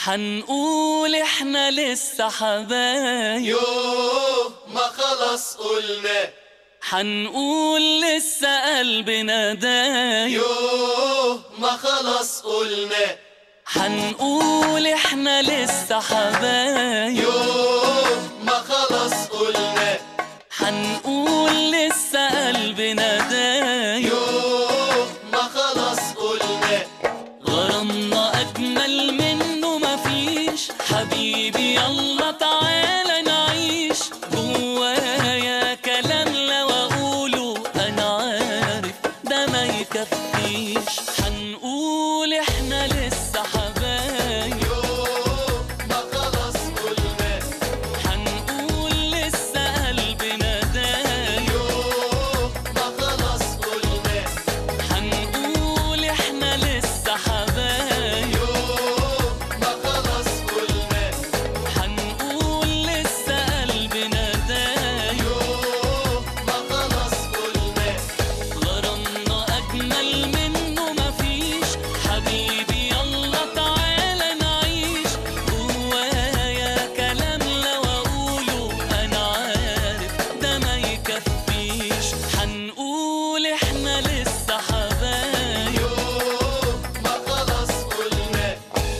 حنقول احنا لسه حبايب يوه ما خلص قلنا حنقول لسه قلبنا دايب يوه ما خلص قلنا حنقول احنا لسه حبايب يوه ما خلص قلنا حنقول لسه قلبنا دايب يوه ما خلص قلنا غرامنا أجمل منه مفيش حبيبي يلا تعالى نعيش جوايا كلام لو أقوله أنا عارف ده ما يكفيش هنقول إحنا لسه حبايب يوه ما خلص قلنا هنقول لسه قلبنا دايب يوه ما خلص قلنا هنقول إحنا لسه حبايب يوه ما خلص قلنا هنقول لسه قلبنا دايب يوه ما خلص قلنا غرامنا أجمل منه مفيش حبيبي يلا تعالى نعيش جوايا كلام لو أقوله أنا عارف ده ما يكفيش هنقول إحنا لسه حبايب يوه ما خلص قلنا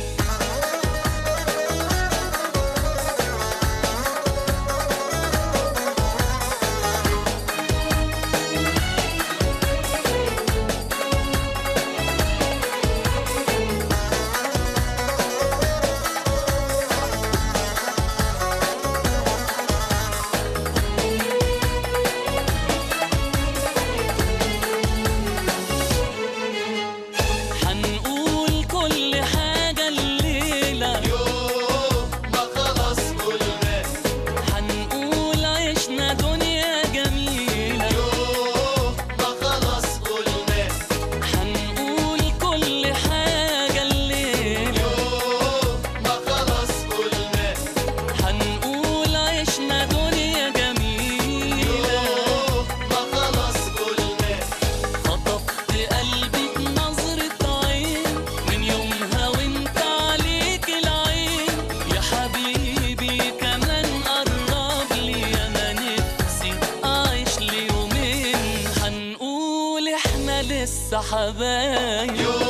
هنقول كل حاجة الليلة يوه ما خلص قلنا هنقول عشنا دنيا جميلة يوه ما خلص قلنا هنقول كل حاجة الليلة يوه ما خلص قلنا هنقول عشنا دنيا جميلة يوه ما خلص قلنا خطفت قلبي بنظرة عين من يومها وانت عليك العين يا حبيبي كمان قرب لي انا نفسي اعيش لي يومين هنقول احنا لسه حبايب يوه